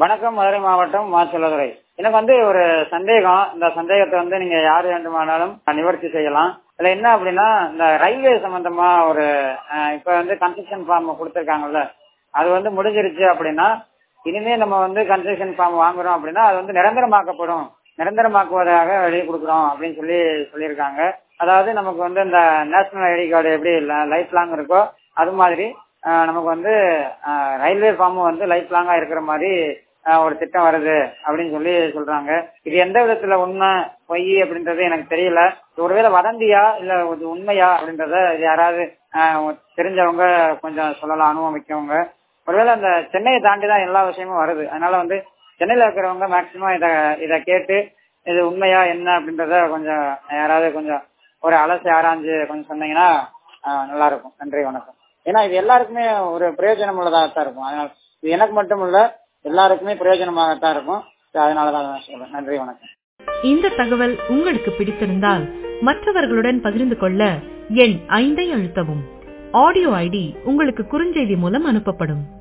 வணக்கம் மதுரை மாவட்டம் மாச்சலதுரை எனக்கு வந்து ஒரு சந்தேகம் இந்த சந்தேகத்தை வந்து நீங்க யார் வேண்டுமானாலும் நிவர்த்தி செய்யலாம் இதுல என்ன அப்படின்னா இந்த ரயில்வே சம்பந்தமா ஒரு அஹ், இப்ப வந்து கன்ஸ்ட்ரக்ஷன் ஃபார்ம் கொடுத்துருக்காங்கல்ல அது வந்து முடிஞ்சிருச்சு அப்படின்னா இனிமே நம்ம வந்து கன்ஸ்ட்ரக்ஷன் ஃபார்ம் வாங்குறோம் அப்படின்னா அது வந்து நிரந்தரமாக்கப்படும் நிரந்தரமாக்குவதாக எழுதி கொடுக்குறோம் அப்படின்னு சொல்லி சொல்லியிருக்காங்க அதாவது நமக்கு வந்து இந்த நேஷனல் ஐடி கார்டு எப்படி லைஃப் லாங் இருக்கோ அது மாதிரி அஹ், நமக்கு வந்து அஹ், ரயில்வே ஃபார்மும் வந்து லைஃப் லாங்கா இருக்கிற மாதிரி அஹ், ஒரு திட்டம் வருது அப்படின்னு சொல்லி சொல்றாங்க இது எந்த விதத்துல உண்மை பொய் அப்படின்றது எனக்கு தெரியல இது ஒருவேளை வதந்தியா இல்ல இது உண்மையா அப்படின்றத இது யாராவது அஹ், தெரிஞ்சவங்க கொஞ்சம் சொல்லலாம் அனுபவிக்கவங்க ஒருவேளை அந்த சென்னையை தாண்டி தான் எல்லா விஷயமும் வருது அதனால வந்து சென்னையில இருக்கிறவங்க மேக்சிமம் இத இத கேட்டு இது உண்மையா என்ன அப்படின்றத கொஞ்சம் யாராவது கொஞ்சம் ஒரு அலசி ஆராய்ஞ்சு கொஞ்சம் சொன்னீங்கன்னா ஆஹ், நல்லா இருக்கும் நன்றி வணக்கம் ஏன்னா இது எல்லாருக்குமே ஒரு பிரயோஜனம் உள்ளதாகத்தான் இருக்கும் அதனால இது எனக்கு மட்டும் இல்ல எல்லாருக்குமே பிரயோஜனமாகத்தான் இருக்கும் அதனாலதான் நான் சொல்றேன் நன்றி வணக்கம் இந்த தகவல் உங்களுக்கு பிடித்திருந்தால் மற்றவர்களுடன் பகிர்ந்து கொள்ள எண் ஐந்தை அழுத்தவும் ஆடியோ ஐடி உங்களுக்கு குறுஞ்செய்தி மூலம் அனுப்பப்படும்